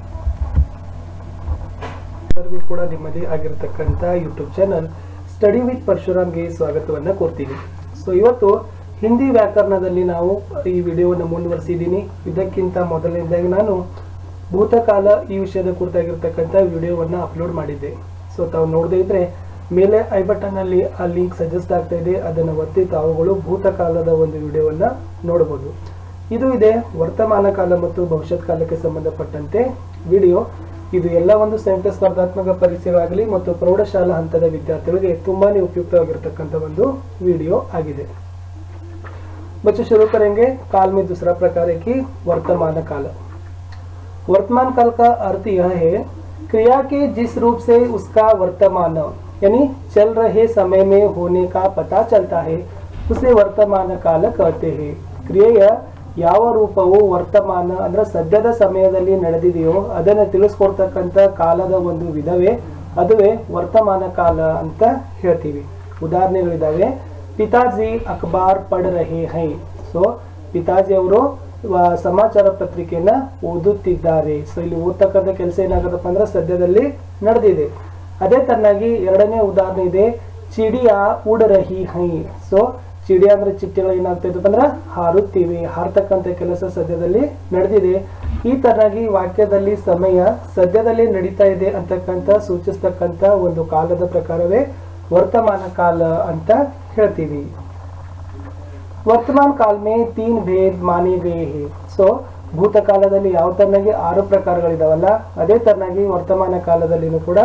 ಎಲ್ಲರಿಗೂ ಕೂಡ ನಿಮ್ಮದೇ ಆಗಿರ್ತಕ್ಕಂಥ ಯೂಟ್ಯೂಬ್ ಚಾನಲ್ ಸ್ಟಡಿ ವಿತ್ ಪರಶುರಾಮ್ಗೆ ಸ್ವಾಗತವನ್ನು ಕೋರ್ತೀನಿ ಸೊ ಇವತ್ತು ಹಿಂದಿ ವ್ಯಾಕರಣದಲ್ಲಿ ನಾವು ಈ ವಿಡಿಯೋವನ್ನು ಮುಂದುವರಿಸಿದ್ದೀನಿ ಇದಕ್ಕಿಂತ ಮೊದಲನೇದಾಗಿ ನಾನು ಭೂತಕಾಲ ಈ ವಿಷಯದ ಕುರಿತಾಗಿರ್ತಕ್ಕಂಥ ವಿಡಿಯೋವನ್ನು ಅಪ್ಲೋಡ್ ಮಾಡಿದ್ದೆ ಸೊ ತಾವು ನೋಡದೇ ಇದ್ರೆ ಮೇಲೆ ಐ ಬಟನ್ ಅಲ್ಲಿ ಆ ಲಿಂಕ್ ಸಜೆಸ್ಟ್ ಆಗ್ತಾ ಇದೆ ಅದನ್ನು ಒತ್ತಿ ತಾವುಗಳು ಭೂತಕಾಲದ ಒಂದು ವಿಡಿಯೋವನ್ನ ನೋಡಬಹುದು ಇದು ಇದೆ ವರ್ತಮಾನ ಕಾಲ ಮತ್ತು ಭವಿಷ್ಯತ್ ಕಾಲಕ್ಕೆ ಸಂಬಂಧಪಟ್ಟಂತೆ ವಿಡಿಯೋ ಇದು ಎಲ್ಲ ಒಂದು ಸಂಯುಕ್ತ ಸ್ಪರ್ಧಾತ್ಮಕ ಪರೀಕ್ಷೆಗಳಾಗಲಿ ಮತ್ತು ಪ್ರೌಢಶಾಲಾ ಹಂತದ ವಿದ್ಯಾರ್ಥಿಗಳಿಗೆ ತುಂಬಾನೇ ಉಪಯುಕ್ತವಾಗಿರ್ತಕ್ಕಂಥ ಒಂದು ವಿಡಿಯೋ ಆಗಿದೆ बच्चों शुरू करेंगे काल में दूसरा प्रकार है कि वर्तमान काल वर्तमान काल का अर्थ यह है क्रिया के जिस रूप से उसका वर्तमान यानी चल रहे समय में होने का पता चलता है उसे वर्तमान काಲ कहते हैं ಕ್ರಿಯೆಯ ಯಾವ ರೂಪವು ವರ್ತಮಾನ ಅಂದ್ರೆ ಸದ್ಯದ ಸಮಯದಲ್ಲಿ ನಡೆದಿದೆಯೋ ಅದನ್ನು ತಿಳಿಸ್ಕೊಡ್ತಕ್ಕಂಥ ಕಾಲದ ಒಂದು ವಿಧವೇ ಅದುವೇ ವರ್ತಮಾನ ಕಾಲ ಅಂತ ಹೇಳ್ತೀವಿ ಉದಾಹರಣೆಗಳಿದಾವೆ ಪಿತಾಜಿ ಅಖಬಾರ್ ಪಡ್ ರಹೆ ಹೈ ಸೊ ಪಿತಾಜಿ ಅವರು ವ- ಸಮಾಚಾರ ಪತ್ರಿಕೆಯನ್ನ ಓದುತ್ತಿದ್ದಾರೆ ಸೊ ಇಲ್ಲಿ ಓದ್ತಕ್ಕಂಥ ಕೆಲಸ ಏನಾಗತ್ತಪ್ಪ ಅಂದ್ರೆ ಸದ್ಯದಲ್ಲಿ ನಡೆದಿದೆ ಅದೇ ತರನಾಗಿ ಎರಡನೇ ಉದಾಹರಣೆ ಇದೆ ಚಿಡಿಯಾ ಉಡ್ ರಹಿ ಹೈ ಸೊ ಚಿಡಿಯಾ ಅಂದ್ರೆ ಚಿಟ್ಟೆಗಳು ಏನಾಗ್ತಾ ಇದ್ದಪ್ಪ ಅಂದ್ರೆ ಹಾರುತ್ತಿವೆ ಹಾರ್ತಕ್ಕಂಥ ಕೆಲಸ ಸದ್ಯದಲ್ಲಿ ನಡೆದಿದೆ ಈ ತರನಾಗಿ ವಾಕ್ಯದಲ್ಲಿ ಸಮಯ ಸದ್ಯದಲ್ಲಿ ನಡೀತಾ ಇದೆ ಅಂತಕ್ಕಂಥ ಸೂಚಿಸ್ತಕ್ಕಂಥ ಒಂದು ಕಾಲದ ಪ್ರಕಾರವೇ ವರ್ತಮಾನ ಕಾಲ ಅಂತ ಹೇಳ್ತೀವಿ ವರ್ತಮಾನ ಕಾಲ ಮೇ ತೀನ್ ಭೇದ್ ಮಾನಿ ಗಯೇ ಹೇ ಸೊ ಭೂತಕಾಲದಲ್ಲಿ ಯಾವ ತರನಾಗಿ ಆರು ಪ್ರಕಾರಗಳಿದಾವಲ್ಲ ಅದೇ ತರನಾಗಿ ವರ್ತಮಾನ ಕಾಲದಲ್ಲಿನೂ ಕೂಡ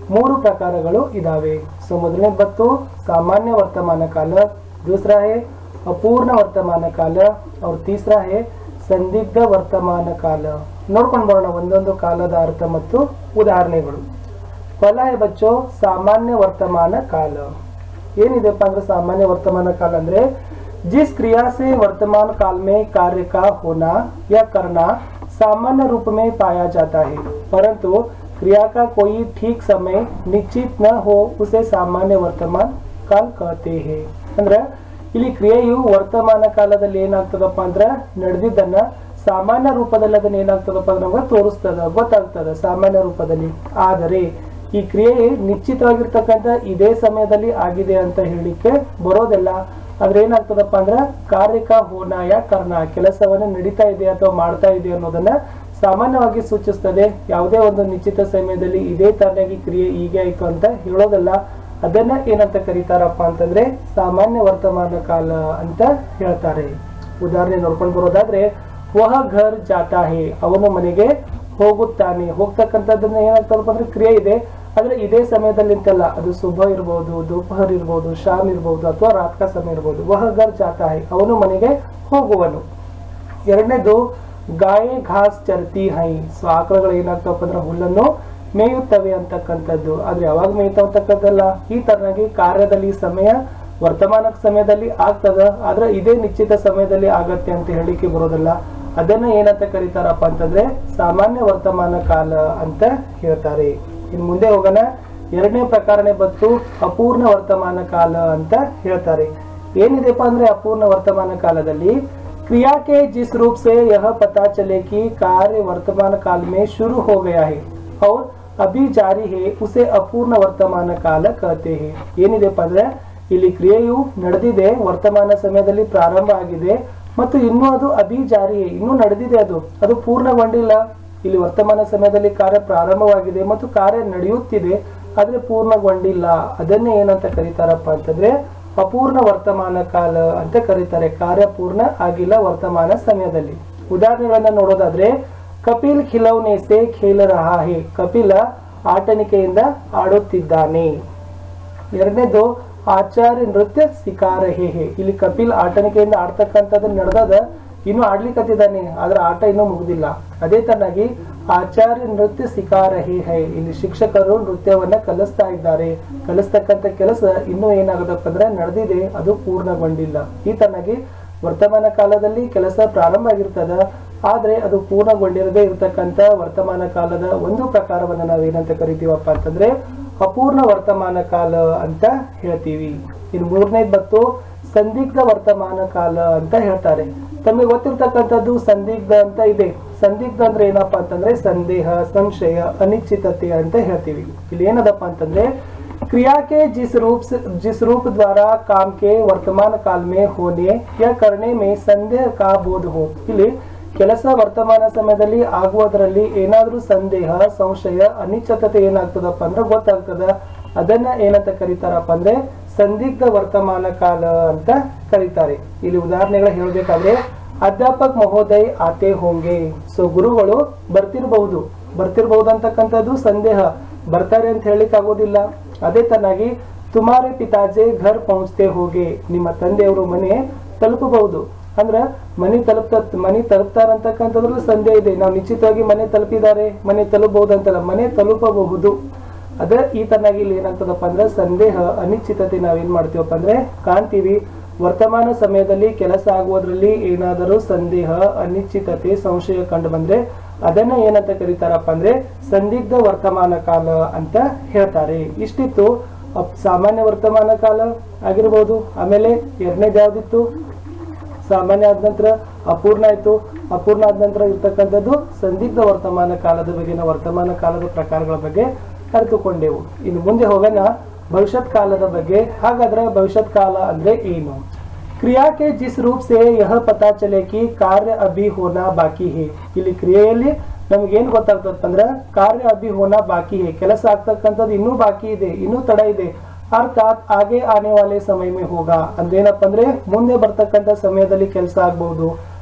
ಮೂರು ಪ್ರಕಾರಗಳು ಇದಾವೆ ಸೊ ಮೊದಲನೇ ಬತ್ತು ಸಾಮಾನ್ಯ ವರ್ತಮಾನ ಕಾಲ दूसरा है ಅಪೂರ್ಣ ವರ್ತಮಾನ ಕಾಲ और तीसरा है ಸಂದಿಗ್ಧ ವರ್ತಮಾನ ಕಾಲ ನೋಡ್ಕೊಂಡು ಬರೋಣ ಒಂದೊಂದು ಕಾಲದ ಅರ್ಥ ಮತ್ತು ಉದಾಹರಣೆಗಳು ಪಹला है बच्चों ಸಾಮಾನ್ಯ ವರ್ತಮಾನ ಕಾಲ ಏನಿದೆಪ್ಪ ಅಂದ್ರೆ ಸಾಮಾನ್ಯ ವರ್ತಮಾನ ಕಾಲ ಅಂದ್ರೆ जिस क्रिया से वर्तमान काल में कार्य का होना या करना सामान्य रूप में पाया जाता है परंतु क्रिया का कोई ठीक समय निश्चित न हो उसे सामान्य वर्तमान ಕಾಲ कहते हैं ಅಂದ್ರೆ ಇಲ್ಲಿ ಕ್ರಿಯೆಯು ವರ್ತಮಾನ ಕಾಲದಲ್ಲಿ ಏನಾಗ್ತದಪ್ಪ ಅಂದ್ರೆ ನಡೆದಿದ್ದನ್ನ ಸಾಮಾನ್ಯ ರೂಪದಲ್ಲಿ ಅದನ್ನ ಏನಾಗ್ತದಪ್ಪ ಅಂದ್ರೆ ನಮ್ಗೆ ತೋರಿಸ್ತದ ಗೊತ್ತಾಗ್ತದ ಸಾಮಾನ್ಯ ರೂಪದಲ್ಲಿ ಆದರೆ ಈ ಕ್ರಿಯೆ ನಿಶ್ಚಿತವಾಗಿರ್ತಕ್ಕಂಥ ಇದೇ ಸಮಯದಲ್ಲಿ ಆಗಿದೆ ಅಂತ ಹೇಳಿಕ್ಕೆ ಬರೋದಿಲ್ಲ ಆದ್ರೆ ಏನಾಗ್ತದಪ್ಪ ಅಂದ್ರೆ ಕಾರ್ಯಕ ಹೋನಾಯ ಕರ್ಣ ಕೆಲಸವನ್ನು ನಡೀತಾ ಇದೆ ಅಥವಾ ಮಾಡ್ತಾ ಇದೆ ಅನ್ನೋದನ್ನ ಸಾಮಾನ್ಯವಾಗಿ ಸೂಚಿಸ್ತದೆ ಯಾವುದೇ ಒಂದು ನಿಶ್ಚಿತ ಸಮಯದಲ್ಲಿ ಇದೇ ತರನಾಗಿ ಕ್ರಿಯೆ ಹೀಗೆ ಆಯ್ತು ಅಂತ ಹೇಳೋದಲ್ಲ ಅದನ್ನ ಏನಂತ ಕರೀತಾರಪ್ಪ ಅಂತಂದ್ರೆ ಸಾಮಾನ್ಯ ವರ್ತಮಾನ ಕಾಲ ಅಂತ ಹೇಳ್ತಾರೆ ಉದಾಹರಣೆ ನೋಡ್ಕೊಂಡು ಬರೋದಾದ್ರೆ ವಹ ಘರ್ ಜಾತಾ ಹೇ ಅವನು ಮನೆಗೆ ಹೋಗುತ್ತಾನೆ ಹೋಗ್ತಕ್ಕಂಥದ್ದನ್ನ ಏನಾಗ್ತದಪ್ಪ ಅಂದ್ರೆ ಕ್ರಿಯೆ ಇದೆ ಆದ್ರೆ ಇದೇ ಸಮಯದಲ್ಲಿ ಅಂತಲ್ಲ ಅದು ಶುಭ ಇರ್ಬೋದು ದುಪಹರ್ ಇರ್ಬೋದು ಶಾಮ್ ಇರ್ಬೋದು ಅಥವಾ ರಾತ್ಕ ಸಮಯ ಇರ್ಬೋದು ವಹ ಘರ್ ಜಾತಾ ಹೇ ಅವನು ಮನೆಗೆ ಹೋಗುವನು ಎರಡನೇದು ಗಾಯ ಘಾಸ್ ಚರ್ತಿ ಹೈ ಸೊ ಆಕಳುಗಳು ಏನಾಗ್ತವಪ್ಪ ಅಂದ್ರೆ ಹುಲ್ಲನ್ನು ಮೇಯುತ್ತವೆ ಅಂತಕ್ಕಂಥದ್ದು ಆದ್ರೆ ಯಾವಾಗ ಮೇಯ್ತಾವ ಅಂತಕ್ಕದ್ದಲ್ಲ ಈ ತರನಾಗಿ ಕಾರ್ಯದಲ್ಲಿ ಸಮಯ ವರ್ತಮಾನ ಸಮಯದಲ್ಲಿ ಆಗ್ತದ ಆದ್ರೆ ಇದೇ ನಿಶ್ಚಿತ ಸಮಯದಲ್ಲಿ ಆಗತ್ತೆ ಅಂತ ಹೇಳಿಕೆ ಬರೋದಲ್ಲ ಅದನ್ನ ಏನಂತ ಕರೀತಾರಪ್ಪ ಅಂತಂದ್ರೆ ಸಾಮಾನ್ಯ ವರ್ತಮಾನ ಕಾಲ ಅಂತ ಹೇಳ್ತಾರೆ ಇನ್ ಮುಂದೆ ಹೋಗೋಣ ಎರಡನೇ ಪ್ರಕಾರನೇ ಬತ್ತು ಅಪೂರ್ಣ ವರ್ತಮಾನ ಕಾಲ ಅಂತ ಹೇಳ್ತಾರೆ ಏನಿದೆಪ್ಪ ಅಂದ್ರೆ ಅಪೂರ್ಣ ವರ್ತಮಾನ ಕಾಲದಲ್ಲಿ क्रिया के जिस रूप से यह पता चले कि कार्य वर्तमान काल में शुरू हो गया है और अभी जारी है उसे ಅಪೂರ್ಣ ವರ್ತಮಾನ ಕಾಲ कहते हैं ಏನಿದೆಪ್ಪ ಅಂದ್ರೆ ಇಲ್ಲಿ ಕ್ರಿಯೆಯು ನಡೆದಿದೆ ವರ್ತಮಾನ ಸಮಯದಲ್ಲಿ ಪ್ರಾರಂಭ ಆಗಿದೆ ಮತ್ತು ಇನ್ನೂ ಅದು ಅಭಿ ಜಾರಿ ಇನ್ನೂ ನಡೆದಿದೆ ಅದು ಅದು ಪೂರ್ಣಗೊಂಡಿಲ್ಲ ಇಲ್ಲಿ ವರ್ತಮಾನ ಸಮಯದಲ್ಲಿ ಕಾರ್ಯ ಪ್ರಾರಂಭವಾಗಿದೆ ಮತ್ತು ಕಾರ್ಯ ನಡೆಯುತ್ತಿದೆ ಆದ್ರೆ ಪೂರ್ಣಗೊಂಡಿಲ್ಲ ಅದನ್ನೇ ಏನಂತ ಕರೀತಾರಪ್ಪ ಅಂತಂದ್ರೆ ಅಪೂರ್ಣ ವರ್ತಮಾನ ಕಾಲ ಅಂತ ಕರೀತಾರೆ ಕಾರ್ಯ ಪೂರ್ಣ ಆಗಿಲ್ಲ ವರ್ತಮಾನ ಸಮಯದಲ್ಲಿ ಉದಾಹರಣೆಗಳನ್ನ ನೋಡೋದಾದ್ರೆ ಕಪಿಲ್ ಖಿಲೌನೆ ಸೆ ಖೇಲ ರಹಾ ಹೇ ಕಪಿಲ ಆಟನಿಕೆಯಿಂದ ಆಡುತ್ತಿದ್ದಾನೆ ಎರಡನೇದು ಆಚಾರ್ಯ ನೃತ್ಯ ಸಿಕಾರ ಹೇ ಹೇ ಇಲ್ಲಿ ಕಪಿಲ್ ಆಟನಿಕೆಯಿಂದ ಆಡ್ತಕ್ಕಂಥದ್ದು ನಡೆದದ ಇನ್ನು ಆಡ್ಲಿಕ್ಕತ್ತಿದ್ದಾನೆ ಆದ್ರೆ ಆಟ ಇನ್ನೂ ಮುಗುದಿಲ್ಲ ಅದೇ ತರನಾಗಿ ಆಚಾರ್ಯ ನೃತ್ಯ ಸಿಕಾರ ಹೇ ಹೈ ಇಲ್ಲಿ ಶಿಕ್ಷಕರು ನೃತ್ಯವನ್ನ ಕಲಿಸ್ತಾ ಇದ್ದಾರೆ ಕಲಿಸ್ತಕ್ಕಂಥ ಕೆಲಸ ಇನ್ನೂ ಏನಾಗದಪ್ಪ ಅಂದ್ರೆ ನಡೆದಿದೆ ಅದು ಪೂರ್ಣಗೊಂಡಿಲ್ಲ ಈ ತರನಾಗಿ ವರ್ತಮಾನ ಕಾಲದಲ್ಲಿ ಕೆಲಸ ಪ್ರಾರಂಭ ಆಗಿರ್ತದ ಆದ್ರೆ ಅದು ಪೂರ್ಣಗೊಂಡಿರದೇ ಇರತಕ್ಕಂತ ವರ್ತಮಾನ ಕಾಲದ ಒಂದು ಪ್ರಕಾರವನ್ನ ನಾವೇನಂತ ಕರಿತೀವಪ್ಪ ಅಂತಂದ್ರೆ ಅಪೂರ್ಣ ವರ್ತಮಾನ ಕಾಲ ಅಂತ ಹೇಳ್ತೀವಿ ಇನ್ನು ಮೂರನೇದ್ ಬತ್ತು ಸಂದಿಗ್ಧ ವರ್ತಮಾನ ಕಾಲ ಅಂತ ಹೇಳ್ತಾರೆ ತಮಗೆ ಗೊತ್ತಿರ್ತಕ್ಕಂಥದ್ದು ಸಂದಿಗ್ಧ ಅಂತ ಇದೆ ಸಂದಿಗ್ಧ ಅಂದ್ರೆ ಏನಪ್ಪಾ ಅಂತಂದ್ರೆ ಸಂದೇಹ ಸಂಶಯ ಅನಿಶ್ಚಿತತೆ ಅಂತ ಹೇಳ್ತೀವಿ ಇಲ್ಲಿ ಏನದಪ್ಪ ಅಂತಂದ್ರೆ क्रिया के जिस रूप से जिस रूप द्वारा काम के वर्तमान काल में होने या करने में संदेह का बोध हो ಇಲ್ಲಿ ಕೆಲಸ ವರ್ತಮಾನ ಸಮಯದಲ್ಲಿ ಆಗುವುದರಲ್ಲಿ ಏನಾದ್ರೂ ಸಂದೇಹ ಸಂಶಯ ಅನಿಶ್ಚಿತತೆ ಏನಾಗ್ತದಪ್ಪ ಅಂದ್ರೆ ಗೊತ್ತಾಗ್ತದ ಅದನ್ನ ಏನಂತ ಕರೀತಾರಪ್ಪ ಅಂದ್ರೆ ಸಂದಿಗ್ಧ ವರ್ತಮಾನ ಕಾಲ ಅಂತ ಕರೀತಾರೆ ಇಲ್ಲಿ ಉದಾಹರಣೆಗಳು ಹೇಳ್ಬೇಕಾದ್ರೆ ಅಧ್ಯಾಪಕ್ ಮಹೋದಯ್ ಆತೆ ಹೋಂಗೆ ಸೊ ಗುರುಗಳು ಬರ್ತಿರ್ಬಹುದು ಬರ್ತಿರ್ಬಹುದು ಅಂತಕ್ಕಂಥದ್ದು ಸಂದೇಹ ಬರ್ತಾರೆ ಅಂತ ಹೇಳಿಕ್ ಆಗೋದಿಲ್ಲ ಅದೇ ತನ್ನಾಗಿ ತುಮಾರೆ ಪಿತಾಜೆ ಘರ್ ಪਹੁಂಚ್ತೆ ಹೋಗೆ ನಿಮ್ಮ ತಂದೆಯವರು ಮನೆ ತಲುಪಬಹುದು ಅಂದ್ರ ಮನೆ ತಲುಪ್ತ ಮನೆ ತಲುಪ್ತಾರಂತಕ್ಕಂಥದ್ರಲ್ಲೂ ಸಂದೇಹ ಇದೆ ನಾವು ನಿಶ್ಚಿತವಾಗಿ ಮನೆ ತಲುಪಿದ್ದಾರೆ ಮನೆ ತಲುಪಬಹುದು ಅಂತಲ್ಲ ಮನೆ ತಲುಪಬಹುದು ಅದ ಈ ತರನಾಗಿ ಇಲ್ಲಿ ಏನಾಗ್ತದಪ್ಪ ಅಂದ್ರೆ ಸಂದೇಹ ಅನಿಶ್ಚಿತತೆ ನಾವೇನ್ ಮಾಡ್ತೀವಪ್ಪ ಅಂದ್ರೆ ಕಾಣ್ತೀವಿ ವರ್ತಮಾನ ಸಮಯದಲ್ಲಿ ಕೆಲಸ ಆಗುವುದರಲ್ಲಿ ಏನಾದರೂ ಸಂದೇಹ ಅನಿಶ್ಚಿತತೆ ಸಂಶಯ ಕಂಡು ಬಂದ್ರೆ ಅದನ್ನ ಏನಂತ ಕರೀತಾರಪ್ಪ ಅಂದ್ರೆ ಸಂದಿಗ್ಧ ವರ್ತಮಾನ ಕಾಲ ಅಂತ ಹೇಳ್ತಾರೆ ಇಷ್ಟಿತ್ತು ಅಪ್- ಸಾಮಾನ್ಯ ವರ್ತಮಾನ ಕಾಲ ಆಗಿರ್ಬೋದು ಆಮೇಲೆ ಎರಡನೇದು ಯಾವ್ದಿತ್ತು ಸಾಮಾನ್ಯ ಆದ ನಂತರ ಅಪೂರ್ಣ ಆಯ್ತು ಅಪೂರ್ಣ ಆದ ನಂತರ ಇರ್ತಕ್ಕಂಥದ್ದು ಸಂದಿಗ್ಧ ವರ್ತಮಾನ ಕಾಲದ ಬಗೆನ ವರ್ತಮಾನ ಕಾಲದ ಪ್ರಕಾರಗಳ ಬಗ್ಗೆ ಅರಿತುಕೊಂಡೆವು ಇನ್ನು ಮುಂದೆ ಹೋಗೋಣ ಭವಿಷ್ಯತ್ ಕಾಲದ ಬಗ್ಗೆ ಹಾಗಾದ್ರೆ ಭವಿಷ್ಯತ್ ಕಾಲ ಅಂದ್ರೆ ಏನು ಕ್ರಿಯಾ ಕೆ ಜಿಸ್ ರೂಪ್ ಸೆ ಯಹ ಪತಾ ಚಲೆ ಕಿ ಕಾರ್ಯ ಅಭಿ ಹೋನಾ ಬಾಕಿ ಹೇ ಇಲ್ಲಿ ಕ್ರಿಯೆಯಲ್ಲಿ ನಮ್ಗೆ ಏನ್ ಗೊತ್ತಾಗ್ತದಪ್ಪ ಅಂದ್ರೆ ಕಾರ್ಯ ಅಭಿ ಹೋನಾ ಬಾಕಿ ಹೇ ಕೆಲಸ ಆಗ್ತಕ್ಕಂಥದ್ದು ಇನ್ನೂ ಬಾಕಿ ಇದೆ ಇನ್ನೂ ತಡ ಇದೆ ಅರ್ಥಾತ್ ಹಾಗೆ ಆನೆ ವಾಲೆ ಸಮಯ ಮೇ ಹೋಗ ಅಂದ್ರೆ ಏನಪ್ಪ ಅಂದ್ರೆ ಮುಂದೆ ಬರ್ತಕ್ಕಂಥ ಸಮಯದಲ್ಲಿ ಕೆಲಸ ಆಗ್ಬಹುದು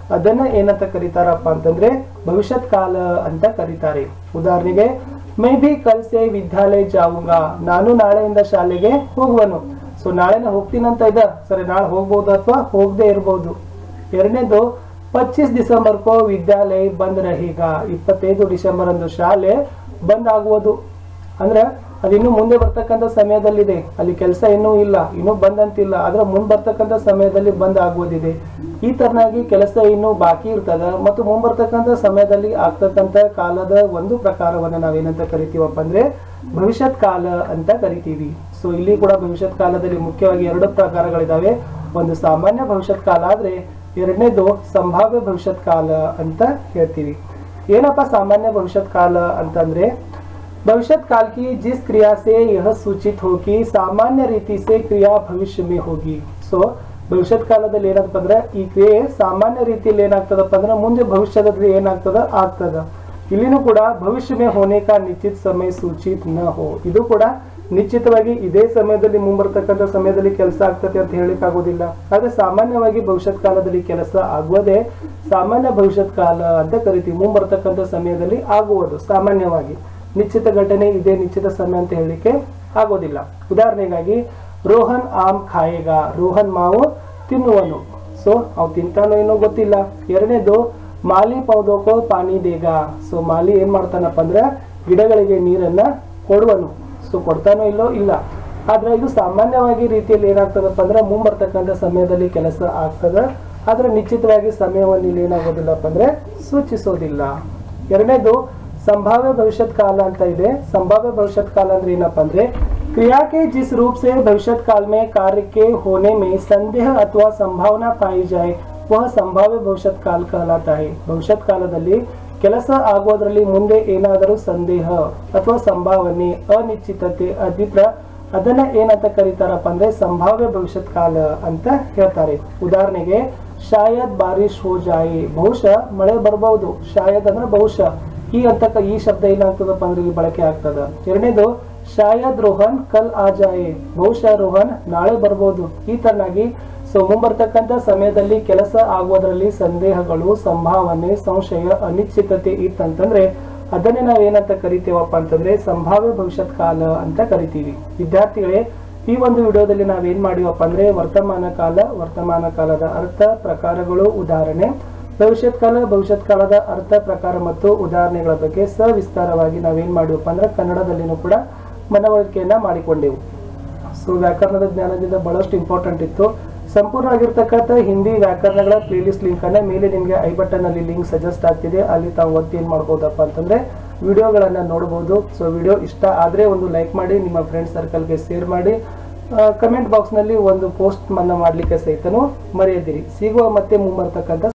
ಅದನ್ನ ಏನಂತ ಕರೀತಾರಪ್ಪ ಅಂತಂದ್ರೆ ಭವಿಷ್ಯತ್ ಕಾಲ ಅಂತ ಕರೀತಾರೆ ಉದಾಹರಣೆಗೆ ಮೇ ಬಿ ಕಲ್ಸೆ ವಿದ್ಯಾಲಯ ಜಾವುಂಗ ನಾನು ನಾಳೆಯಿಂದ ಶಾಲೆಗೆ ಹೋಗುವನು ಸೊ ನಾಳೆನೇ ಹೋಗ್ತೀನಂತ ಇದೆ ಸರಿ ನಾಳೆ ಹೋಗ್ಬೋದು ಅಥವಾ ಹೋಗದೆ ಇರ್ಬೋದು ಎರಡನೇದು ಪಚ್ಚೀಸ್ ಡಿಸೆಂಬರ್ ಕೋ ವಿದ್ಯಾಲಯ ಬಂದ್ ರಹೀಗ ಇಪ್ಪತ್ತೈದು ಡಿಸೆಂಬರ್ ಅಂದು ಶಾಲೆ ಬಂದ್ ಆಗುವುದು ಅಂದ್ರೆ ಅದಿನ್ನು ಮುಂದೆ ಬರ್ತಕ್ಕಂಥ ಸಮಯದಲ್ಲಿದೆ ಅಲ್ಲಿ ಕೆಲಸ ಇನ್ನೂ ಇಲ್ಲ ಇನ್ನೂ ಬಂದ್ ಅಂತಿಲ್ಲ ಆದ್ರೆ ಮುಂದೆ ಬರ್ತಕ್ಕಂಥ ಸಮಯದಲ್ಲಿ ಬಂದ್ ಆಗುವುದಿದೆ ಈ ತರನಾಗಿ ಕೆಲಸ ಇನ್ನೂ ಬಾಕಿ ಇರ್ತದ ಮತ್ತು ಮುಂಬರ್ತಕ್ಕಂಥ ಸಮಯದಲ್ಲಿ ಆಗ್ತಕ್ಕಂಥ ಕಾಲದ ಒಂದು ಪ್ರಕಾರವನ್ನ ನಾವೇನಂತ ಕರಿತೀವಪ್ಪ ಅಂದ್ರೆ ಭವಿಷ್ಯತ್ ಕಾಲ ಅಂತ ಕರಿತೀವಿ ಸೊ ಇಲ್ಲಿ ಕೂಡ ಭವಿಷ್ಯತ್ ಕಾಲದಲ್ಲಿ ಮುಖ್ಯವಾಗಿ ಎರಡು ಪ್ರಕಾರಗಳಿದಾವೆ ಒಂದು ಸಾಮಾನ್ಯ ಭವಿಷ್ಯತ್ ಕಾಲ ಆದ್ರೆ ಎರಡನೇದು ಸಂಭಾವ್ಯ ಭವಿಷ್ಯತ್ ಕಾಲ ಅಂತ ಹೇಳ್ತೀವಿ ಏನಪ್ಪ ಸಾಮಾನ್ಯ ಭವಿಷ್ಯತ್ ಕಾಲ ಅಂತಂದ್ರೆ भविष्य काल की जिस क्रिया से यह सूचित हो कि सामान्य रीति से क्रिया भविष्य में होगी ಸೊ ಭವಿಷ್ಯತ್ ಕಾಲದಲ್ಲಿ ಏನಪ್ಪ ಅಂದ್ರೆ ಈ ಕ್ರಿಯೆ ಸಾಮಾನ್ಯ ರೀತಿಯಲ್ಲಿ ಏನಾಗ್ತದಪ್ಪ ಅಂದ್ರೆ ಮುಂದೆ ಭವಿಷ್ಯದಲ್ಲಿ ಏನಾಗ್ತದ ಆಗ್ತದ ಇಲ್ಲಿನೂ ಕೂಡ ಭವಿಷ್ಯ ಮೇ ಹೋನೆ ಕಾ ನಿಶ್ಚಿತ ಸಮಯ ಸೂಚಿತ್ ನ ಹೋ ಇದು ಕೂಡ ನಿಶ್ಚಿತವಾಗಿ ಇದೇ ಸಮಯದಲ್ಲಿ ಮುಂಬರ್ತಕ್ಕಂಥ ಸಮಯದಲ್ಲಿ ಕೆಲಸ ಆಗ್ತದೆ ಅಂತ ಹೇಳಿಕ್ ಆಗೋದಿಲ್ಲ ಆದ್ರೆ ಸಾಮಾನ್ಯವಾಗಿ ಭವಿಷ್ಯತ್ ಕಾಲದಲ್ಲಿ ಕೆಲಸ ಆಗುವುದೇ ಸಾಮಾನ್ಯ ಭವಿಷ್ಯತ್ ಕಾಲ ಅಂತ ಕರಿತೀವಿ ಮುಂಬರ್ತಕ್ಕಂಥ ಸಮಯದಲ್ಲಿ ಆಗುವುದು ಸಾಮಾನ್ಯವಾಗಿ ನಿಶ್ಚಿತ ಘಟನೆ ಇದೇ ನಿಶ್ಚಿತ ಸಮಯ ಅಂತ ಹೇಳಲಿಕ್ಕೆ ಆಗೋದಿಲ್ಲ ಉದಾಹರಣೆಗಾಗಿ ರೋಹನ್ ಆಮ್ ಖಾಯೇಗ ರೋಹನ್ ಮಾವು ತಿನ್ನುವನು ಸೊ ಅವ್ ತಿಂತಾನೋ ಏನೋ ಗೊತ್ತಿಲ್ಲ ಎರಡನೇದು ಮಾಲಿ ಪೌದೋಕೋ ಪಾನಿ ದೇಗ ಸೊ ಮಾಲಿ ಏನ್ ಮಾಡ್ತಾನಪ್ಪ ಅಂದ್ರೆ ಗಿಡಗಳಿಗೆ ನೀರನ್ನ ಕೊಡುವನು ಸೊ ಕೊಡ್ತಾನೋ ಇಲ್ಲೋ ಇಲ್ಲ ಆದ್ರೆ ಇದು ಸಾಮಾನ್ಯವಾಗಿ ರೀತಿಯಲ್ಲಿ ಏನಾಗ್ತದಪ್ಪ ಅಂದ್ರೆ ಮುಂಬರ್ತಕ್ಕಂಥ ಸಮಯದಲ್ಲಿ ಕೆಲಸ ಆಗ್ತದ ಆದ್ರೆ ನಿಶ್ಚಿತವಾಗಿ ಸಮಯವನ್ನು ಇಲ್ಲಿ ಏನಾಗೋದಿಲ್ಲಪ್ಪ ಅಂದ್ರೆ ಸೂಚಿಸೋದಿಲ್ಲ ಎರಡನೇದು संभाव्य भविष्य काल ಅಂತ ಇದೆ संभाव्य भविष्य काल ಅಂದ್ರೆ ಏನಪ್ಪ ಅಂದ್ರೆ क्रिया के जिस रूप से भविष्य काल में कार्य के होने में संदेह अथवा संभावना पाई जाए वह संभाव्य भविष्य काल कहलाता है ಭವಿಷ್ಯತ್ ಕಾಲದಲ್ಲಿ ಕೆಲಸ ಆಗುವುದರಲ್ಲಿ ಮುಂದೆ ಏನಾದರೂ ಸಂದೇಹ ಅಥವಾ ಸಂಭಾವನೆ ಅನಿಶ್ಚಿತತೆ ಅದಿದ್ರ ಅದನ್ನ ಏನಂತ ಕರೀತಾರಪ್ಪ ಅಂದ್ರೆ ಸಂಭಾವ್ಯ ಭವಿಷ್ಯತ್ ಕಾಲ ಅಂತ ಹೇಳ್ತಾರೆ ಉದಾಹರಣೆಗೆ ಶಾಯದ್ ಬಾರಿಶ್ ಹೋ ಜಾಯಿ ಬಹುಶಃ ಮಳೆ ಬರಬಹುದು ಶಾಯದ್ ಅಂದ್ರೆ ಬಹುಶಃ ಈ ಅಂತಕ್ಕ ಈ ಶಬ್ದ ಏನಾಗ್ತದಪ್ಪ ಅಂದ್ರೆ ಇಲ್ಲಿ ಬಳಕೆ ಆಗ್ತದ ಎರಡನೇದು ಶಾಯದ್ ರೋಹನ್ ಕಲ್ ಆ ಜಾಯೆ ಬಹುಶಃ ರೋಹನ್ ನಾಳೆ ಬರ್ಬೋದು ಈ ತರನಾಗಿ ಸೊ ಮುಂಬರ್ತಕ್ಕಂಥ ಸಮಯದಲ್ಲಿ ಕೆಲಸ ಆಗುವುದರಲ್ಲಿ ಸಂದೇಹಗಳು ಸಂಭಾವನೆ ಸಂಶಯ ಅನಿಶ್ಚಿತತೆ ಇತ್ತಂತಂದ್ರೆ ಅದನ್ನೇ ನಾವು ಏನಂತ ಕರಿತೇವಪ್ಪ ಅಂತಂದ್ರೆ ಸಂಭಾವ್ಯ ಭವಿಷ್ಯತ್ ಕಾಲ ಅಂತ ಕರಿತೀವಿ ವಿದ್ಯಾರ್ಥಿಗಳೇ ಈ ಒಂದು ವಿಡಿಯೋದಲ್ಲಿ ನಾವೇನ್ ಮಾಡಿವಪ್ಪ ಅಂದ್ರೆ ವರ್ತಮಾನ ಕಾಲ ವರ್ತಮಾನ ಕಾಲದ ಅರ್ಥ ಪ್ರಕಾರಗಳು ಉದಾಹರಣೆ ಭವಿಷ್ಯತ್ ಕಾಲ ಭವಿಷ್ಯತ್ ಕಾಲದ ಅರ್ಥ ಪ್ರಕಾರ ಮತ್ತು ಉದಾಹರಣೆಗಳ ಬಗ್ಗೆ ಸವಿಸ್ತಾರವಾಗಿ ನಾವೇನ್ ಮಾಡಿವಪ್ಪ ಅಂದ್ರೆ ಕನ್ನಡದಲ್ಲಿನೂ ಕೂಡ ಮನವರಿಕೆಯನ್ನ ಮಾಡಿಕೊಂಡೆವು ಸೊ ವ್ಯಾಕರಣದ ಜ್ಞಾನದಿಂದ ಬಹಳಷ್ಟು ಇಂಪಾರ್ಟೆಂಟ್ ಇತ್ತು ಸಂಪೂರ್ಣವಾಗಿರ್ತಕ್ಕಂಥ ಹಿಂದಿ ವ್ಯಾಕರಣಗಳ ಪ್ಲೇಲಿಸ್ಟ್ ಲಿಂಕ್ ಅನ್ನ ಮೇಲೆ ನಿಮಗೆ ಐ ಬಟನ್ ಅಲ್ಲಿ ಲಿಂಕ್ ಸಜೆಸ್ಟ್ ಆಗ್ತಿದೆ ಅಲ್ಲಿ ತಾವು ಒತ್ತಿ ಏನ್ ಮಾಡ್ಬೋದಪ್ಪ ಅಂತಂದ್ರೆ ವಿಡಿಯೋಗಳನ್ನ ನೋಡಬಹುದು ಸೊ ವಿಡಿಯೋ ಇಷ್ಟ ಆದ್ರೆ ಒಂದು ಲೈಕ್ ಮಾಡಿ ನಿಮ್ಮ ಫ್ರೆಂಡ್ ಸರ್ಕಲ್ಗೆ ಶೇರ್ ಮಾಡಿ ಕಮೆಂಟ್ ಬಾಕ್ಸ್ ನಲ್ಲಿ ಒಂದು ಪೋಸ್ಟ್ ಮನ್ನ ಮಾಡ್ಲಿಕ್ಕೆ ಸಹಿತನು ಮರೆಯದಿರಿ ಸಿಗುವ ಮತ್ತೆ ಮುಂಬರ್ತಕ್ಕಂಥ